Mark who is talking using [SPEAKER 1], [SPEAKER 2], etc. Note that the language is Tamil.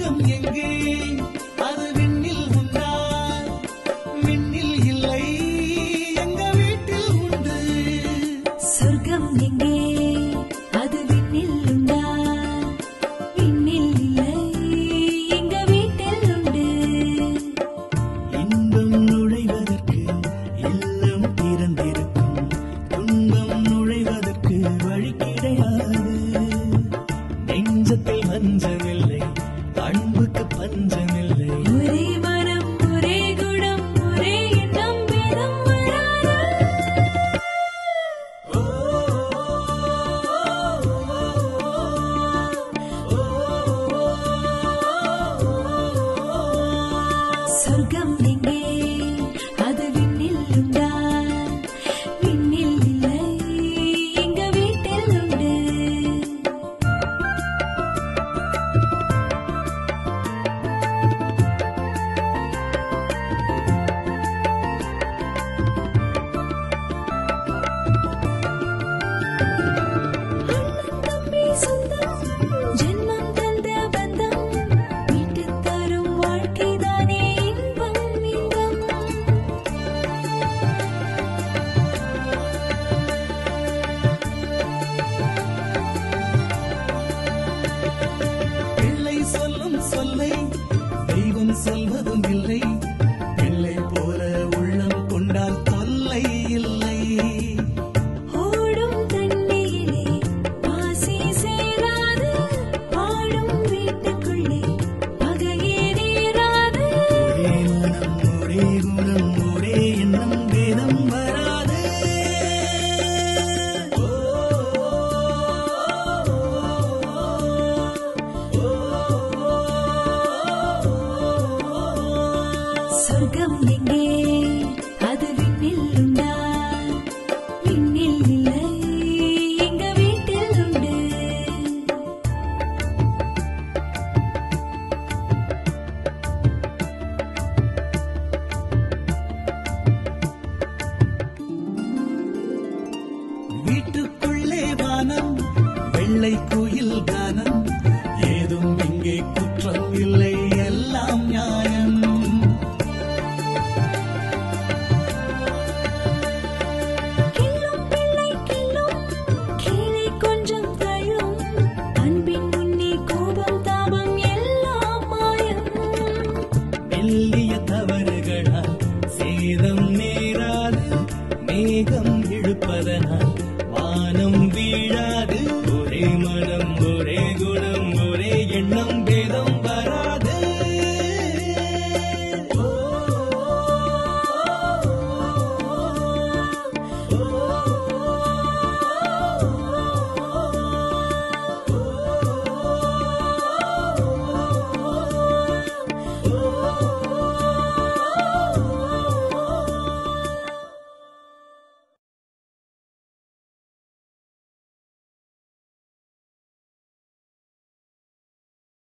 [SPEAKER 1] சொர்க்கம் எங்கே அது விண்ணில் உண்டா விண்ணில் இல்லை எங்க வீட்டில் உண்டு
[SPEAKER 2] சொர்க்கம் எங்கே அது விண்ணில் உண்டா விண்ணில் இல்லை எங்க வீட்டில் உண்டு
[SPEAKER 1] இன்பம் நுழைவதற்கு இல்லம் திறந்திருக்கும் துன்பம் நுழைவதற்கு வழி கிடையாது நெஞ்சத்தில் பஞ்சமில்லை அன்புக்கு பஞ்சமில்லை
[SPEAKER 2] ஒரே மனம் ஒரே குணம் ஒரே எண்ணம் வேதம் வராதா சொர்க்கம் எங்கே அது விண்ணில் உண்டா விண்ணில் இல்லை எங்க வீட்டில் உண்டு அண்ணன் தம்பி சொந்தம் ஜென்மம் தந்த பந்தம் மீட்டு தரும் வாழ்க்கைதானே இன்பம் இன்பம்
[SPEAKER 1] பிள்ளை சொல்லும் சொல்லை தெய்வம் சொல்வதும் இல்லை பிள்ளை போல உள்ளம் கொண்டால் தொல்லை இல்லை
[SPEAKER 2] ஓடும் தண்ணீரிலே பாசி சேராது பாடும் வீட்டுக்குள்ளே பகையே நேராது
[SPEAKER 1] ஒரே மனம் ஒரே குணம் ஒரே எண்ணம் வேதம் வராது
[SPEAKER 2] சொர்க்கம் எங்கே அது விண்ணில் உண்டா விண்ணில் இல்லை எங்க வீட்டில் உண்டு
[SPEAKER 1] வீட்டுக்குள்ளே வானம் வெள்ளை குயில் கானம் ஏதும் இங்கே குற்றம் இல்லை எல்லாம் நியாயம்
[SPEAKER 2] கிள்ளும் பிள்ளை கிள்ளும் கீழே கொஞ்சம் தள்ளும் அன்பின் முன்னே கோபம் தாபம் எல்லாம் மாயம்
[SPEAKER 1] மெல்லிய தவறுகளால் சேதம் நேராது மேகம் இழுப்பதனால்